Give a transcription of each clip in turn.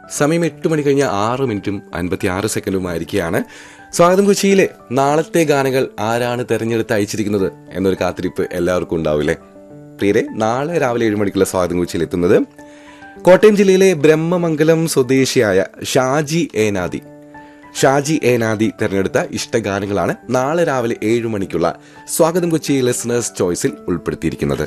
സമയം എട്ട് മണി കഴിഞ്ഞ ആറ് മിനിറ്റും അൻപത്തി ആറ് സെക്കൻഡുമായിരിക്കുകയാണ് സ്വാഗതം കൊച്ചിയിലെ നാളത്തെ ഗാനങ്ങൾ ആരാണ് തെരഞ്ഞെടുത്ത് അയച്ചിരിക്കുന്നത് എന്നൊരു കാത്തിരിപ്പ് എല്ലാവർക്കും ഉണ്ടാവില്ലേ പ്രിയരെ നാളെ രാവിലെ ഏഴ് മണിക്കുള്ള സ്വാഗതം കൊച്ചിയിൽ എത്തുന്നത് കോട്ടയം ജില്ലയിലെ ബ്രഹ്മമംഗലം സ്വദേശിയായ ഷാജി ഏനാദി ഷാജി ഏനാദി തെരഞ്ഞെടുത്ത ഇഷ്ടഗാനങ്ങളാണ് നാളെ രാവിലെ ഏഴ് മണിക്കുള്ള സ്വാഗതം കൊച്ചി ലിസണേഴ്സ് ചോയ്സിൽ ഉൾപ്പെടുത്തിയിരിക്കുന്നത്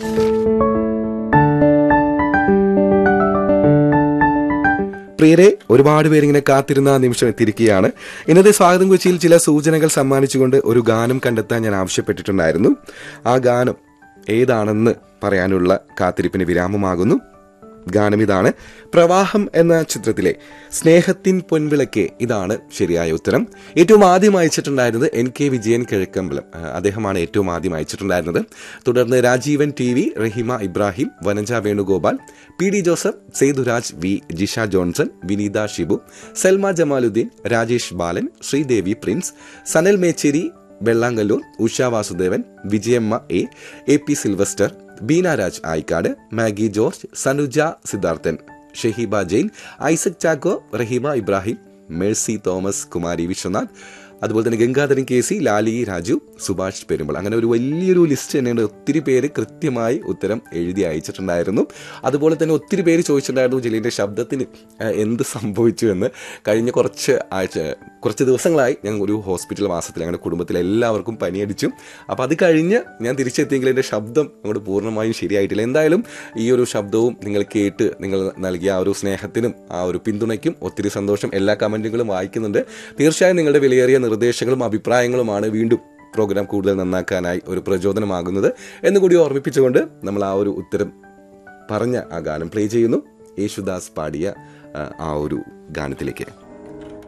പ്രിയരെ ഒരുപാട് പേരിങ്ങനെ കാത്തിരുന്ന ആ നിമിഷം എത്തിയിരിക്കുകയാണ് ഇന്നത്തെ സ്വാഗതം കൊച്ചിയിൽ ചില സൂചനകൾ സമ്മാനിച്ചുകൊണ്ട് ഒരു ഗാനം കണ്ടെത്താൻ ഞാൻ ആവശ്യപ്പെട്ടിട്ടുണ്ടായിരുന്നു ആ ഗാനം ഏതാണെന്ന് പറയാനുള്ള കാത്തിരിപ്പിന് വിരാമമാകുന്നു ഗാനം ഇതാണ് പ്രവാഹം എന്ന ചിത്രത്തിലെ സ്നേഹത്തിൻ പൊൻവിളക്കെ ഇതാണ് ശരിയായ ഉത്തരം ഏറ്റവും ആദ്യം അയച്ചിട്ടുണ്ടായിരുന്നത് എൻ കെ വിജയൻ കിഴക്കമ്പലം ആ, അദ്ദേഹമാണ് ഏറ്റവും ആദ്യം അയച്ചിട്ടുണ്ടായിരുന്നത് തുടർന്ന് Rajeevan T V Rahima Ibrahim Vanaja Venugopal P D Joseph Sethuraj V Jisha Johnson Vineetha Shibu Salma Jamaluddin Rajesh Balan Sreedevi Prince Sanal Mecheri Vellangallur Usha Vasudevan Vijayamma A A P Silvester Beena Raj Ayikkad Maggie George Sanuja Siddharthan Shaheeba Jain Isaac Chacko Raheema Ibrahim Mercy Thomas Kumari Viswanath അതുപോലെ തന്നെ ഗംഗാധരൻ കെ സി ലാലി രാജു സുഭാഷ് പെരുമ്പൾ അങ്ങനെ ഒരു വലിയൊരു ലിസ്റ്റ് തന്നെയുണ്ട് ഒത്തിരി പേര് കൃത്യമായി ഉത്തരം എഴുതി അയച്ചിട്ടുണ്ടായിരുന്നു അതുപോലെ തന്നെ ഒത്തിരി പേര് ചോദിച്ചിട്ടുണ്ടായിരുന്നു ജില്ലയുടെ ശബ്ദത്തിന് ആ, എന്ത് സംഭവിച്ചു എന്ന് കഴിഞ്ഞ കുറച്ച് ആഴ്ച കുറച്ച് ദിവസങ്ങളായി ഞങ്ങൾ ഒരു ഹോസ്പിറ്റൽ മാസത്തിൽ ഞങ്ങളുടെ കുടുംബത്തിലെ എല്ലാവർക്കും പനിയടിച്ചു അപ്പോൾ അത് കഴിഞ്ഞ് ഞാൻ തിരിച്ചെത്തിയെങ്കിൽ എൻ്റെ ശബ്ദം അങ്ങോട്ട് പൂർണ്ണമായും ശരിയായിട്ടില്ല എന്തായാലും ഈ ഒരു ശബ്ദവും നിങ്ങൾ കേട്ട് നിങ്ങൾ നൽകിയ ആ ഒരു സ്നേഹത്തിനും ആ ഒരു പിന്തുണയ്ക്കും ഒത്തിരി സന്തോഷം എല്ലാ കമൻറ്റുകളും വായിക്കുന്നുണ്ട് തീർച്ചയായും നിങ്ങളുടെ വിലയേറിയ നിർദ്ദേശങ്ങളും അഭിപ്രായങ്ങളുമാണ് വീണ്ടും പ്രോഗ്രാം കൂടുതൽ നന്നാക്കാനായി ഒരു പ്രചോദനമാകുന്നത് എന്നുകൂടി ഓർമ്മിപ്പിച്ചുകൊണ്ട് നമ്മൾ ആ ഒരു ഉത്തരം പറഞ്ഞ ആ ഗാനം പ്ലേ ചെയ്യുന്നു യേശുദാസ് പാടിയ ആ, ആ ഒരു ഗാനത്തിലേക്ക്